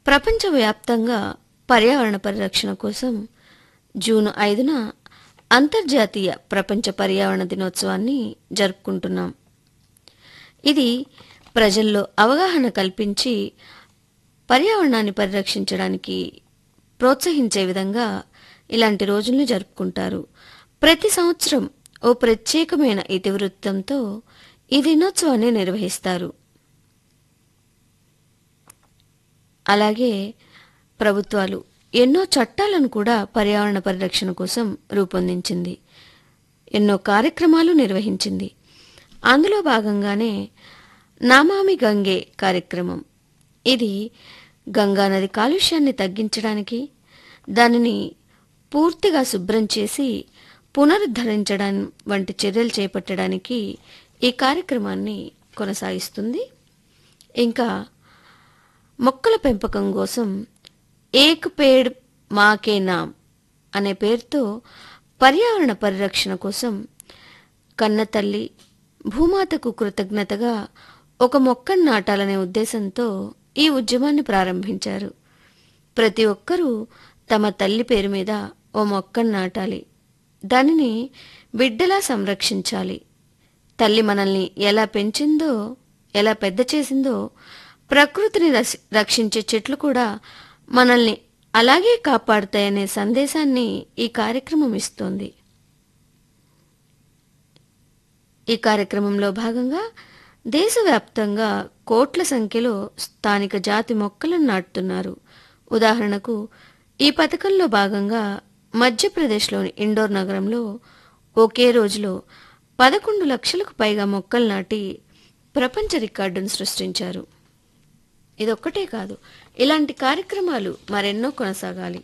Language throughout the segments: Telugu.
ప్రపంచవ్యాప్తంగా పర్యావరణ పరిరక్షణ కోసం జూన్ ఐదున అంతర్జాతీయ ప్రపంచ పర్యావరణ దినోత్సవాన్ని జరుపుకుంటున్నాం ఇది ప్రజల్లో అవగాహన కల్పించి పర్యావరణాన్ని పరిరక్షించడానికి ప్రోత్సహించే విధంగా ఇలాంటి రోజుల్ని జరుపుకుంటారు ప్రతి సంవత్సరం ఓ ప్రత్యేకమైన ఇతివృత్తంతో ఈ దినోత్సవాన్ని నిర్వహిస్తారు అలాగే ప్రభుత్వాలు ఎన్నో చట్టాలను కూడా పర్యావరణ పరిరక్షణ కోసం రూపొందించింది ఎన్నో కార్యక్రమాలు నిర్వహించింది అందులో భాగంగానే నామామి గంగే కార్యక్రమం ఇది గంగానది కాలుష్యాన్ని తగ్గించడానికి దానిని పూర్తిగా శుభ్రం చేసి పునరుద్ధరించడం వంటి చర్యలు చేపట్టడానికి ఈ కార్యక్రమాన్ని కొనసాగిస్తుంది ఇంకా మొక్కల పెంపకం కోసం ఏక్ పేడ్ మాకే నామ్ అనే పేరుతో పర్యావరణ పరిరక్షణ కోసం కన్నతల్లి భూమాతకు కృతజ్ఞతగా ఒక మొక్కను నాటాలనే ఉద్దేశంతో ఈ ఉద్యమాన్ని ప్రారంభించారు ప్రతి ఒక్కరూ తమ తల్లి పేరు మీద ఓ మొక్కను నాటాలి దానిని బిడ్డలా సంరక్షించాలి తల్లి మనల్ని ఎలా పెంచిందో ఎలా పెద్ద చేసిందో ప్రకృతిని రక్ష- రక్షించే చెట్లు కూడా మనల్ని అలాగే కాపాడుతాయనే సందేశాన్ని ఈ కార్యక్రమం ఇస్తోంది ఈ కార్యక్రమంలో భాగంగా దేశవ్యాప్తంగా కోట్ల సంఖ్యలో స్థానిక జాతి మొక్కలను నాటుతున్నారు ఉదాహరణకు ఈ పథకంలో భాగంగా మధ్యప్రదేశ్లోని ఇండోర్ నగరంలో ఒకే రోజులో పదకొండు లక్షలకు పైగా మొక్కలు నాటి ప్రపంచ రికార్డును సృష్టించారు ఇదొక్కటే కాదు ఇలాంటి కార్యక్రమాలు మరెన్నో కొనసాగాలి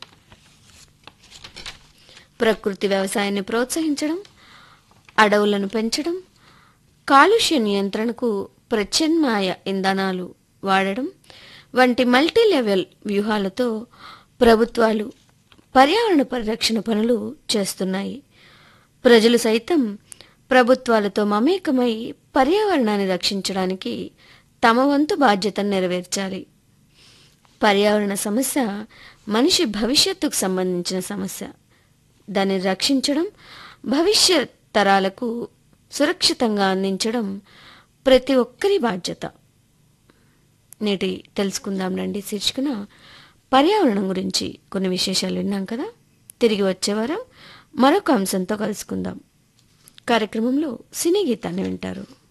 ప్రకృతి వ్యవసాయాన్ని ప్రోత్సహించడం అడవులను పెంచడం కాలుష్య నియంత్రణకు ప్రత్యామ్నాయ ఇంధనాలు వాడడం వంటి మల్టీ లెవెల్ వ్యూహాలతో ప్రభుత్వాలు పర్యావరణ పరిరక్షణ పనులు చేస్తున్నాయి ప్రజలు సైతం ప్రభుత్వాలతో మమేకమై పర్యావరణాన్ని రక్షించడానికి తమ వంతు బాధ్యతను నెరవేర్చాలి పర్యావరణ సమస్య మనిషి భవిష్యత్తుకు సంబంధించిన సమస్య దాన్ని రక్షించడం భవిష్యత్ తరాలకు సురక్షితంగా అందించడం ప్రతి ఒక్కరి బాధ్యత నేటి తెలుసుకుందాం రండి శీర్షికన పర్యావరణం గురించి కొన్ని విశేషాలు విన్నాం కదా తిరిగి వచ్చే వారం మరొక అంశంతో కలుసుకుందాం కార్యక్రమంలో సినీ గీతాన్ని వింటారు